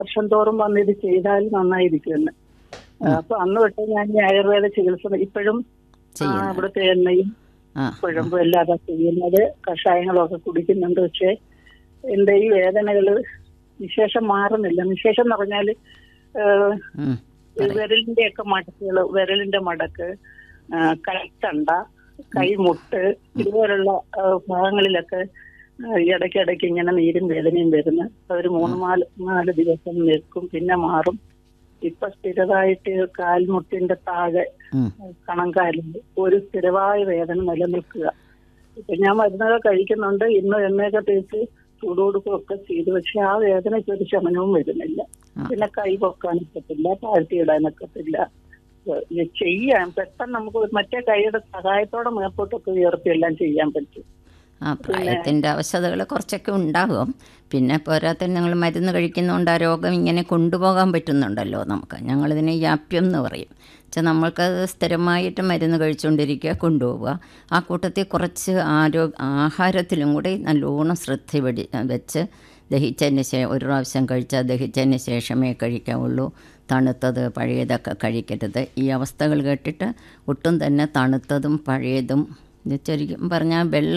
വർഷം തോറും വന്ന് ഇത് ചെയ്താൽ നന്നായിരിക്കുമെന്ന് അപ്പൊ അന്ന് തൊട്ട് ഞാൻ ഈ ആയുർവേദ ചികിത്സ ഇപ്പോഴും ആ, ചെയ്യുന്നു ഇവിടുത്തെ എണ്ണയും ആ കുഴമ്പും എല്ലാം ചെയ്യുന്നത് കഷായങ്ങളൊക്കെ കുടിക്കുന്നുണ്ട് പക്ഷെ എന്റെ ഈ വേദനകള് വിശേഷം മാറുന്നില്ല വിശേഷം എന്ന് പറഞ്ഞാല് ഏഹ്, ഉം. വിരലിന്റെ ഒക്കെ മടക്കുകള് വിരലിന്റെ മടക്ക് ആ, കൈത്തണ്ട കൈമുട്ട് ഇതുപോലുള്ള ആ, ഭാഗങ്ങളിലൊക്കെ ആ, ഇടയ്ക്കിടയ്ക്ക് ഇങ്ങനെ നീരും വേദനയും വരുന്നു ഒരു മൂന്ന് നാല് നാല് ദിവസം നിൽക്കും പിന്നെ മാറും ഇപ്പൊ സ്ഥിരമായിട്ട് കാൽമുട്ടിന്റെ താഴെ ഉം. കണങ്കാലിൽ ഒരു സ്ഥിരമായ വേദന നിലനിൽക്കുക ഇപ്പൊ ഞാൻ മരുന്നൊക്കെ കഴിക്കുന്നുണ്ട് ഇന്ന് എണ്ണയൊക്കെ തേച്ച് ചൂടുകൊടുക്കുകയൊക്കെ ചെയ്തു പക്ഷെ ആ വേദനയ്ക്ക് ഒരു ശമനവും വരുന്നില്ല ആ. പിന്നെ കൈ പൊക്കാനൊക്കത്തില്ല താഴ്ത്തിയിടാനൊക്കത്തില്ല ഇത് ചെയ്യാൻ പെട്ടെന്ന് നമുക്ക് ഒരു മറ്റേ കൈയുടെ സഹായത്തോടെ മേപ്പോട്ടൊക്കെ ഉയർത്തി എല്ലാം ചെയ്യാൻ പറ്റും ആ പ്രായത്തിൻ്റെ അവശതകൾ കുറച്ചൊക്കെ ഉണ്ടാകും പിന്നെ പോരാത്തതിന് ഞങ്ങൾ മരുന്ന് കഴിക്കുന്നതുകൊണ്ട് ആ രോഗം ഇങ്ങനെ കൊണ്ടുപോകാൻ പറ്റുന്നുണ്ടല്ലോ നമുക്ക് ഞങ്ങളിതിനെ വ്യാപ്യം എന്ന് പറയും വെച്ചാൽ നമ്മൾക്കത് സ്ഥിരമായിട്ട് മരുന്ന് കഴിച്ചുകൊണ്ടിരിക്കുക കൊണ്ടുപോവുക ആ കൂട്ടത്തിൽ കുറച്ച് ആരോ ആഹാരത്തിലും കൂടി നല്ലോണം ശ്രദ്ധ വെടി വെച്ച് ദഹിച്ചതിന് ശേഷം ഒരു പ്രാവശ്യം കഴിച്ചാൽ ദഹിച്ചതിന് ശേഷമേ കഴിക്കാവുള്ളൂ തണുത്തത് പഴയതൊക്കെ കഴിക്കരുത് ഈ അവസ്ഥകൾ കേട്ടിട്ട് ഒട്ടും തന്നെ തണുത്തതും പഴയതും ഇത് ശരിക്കും പറഞ്ഞാൽ വെള്ളം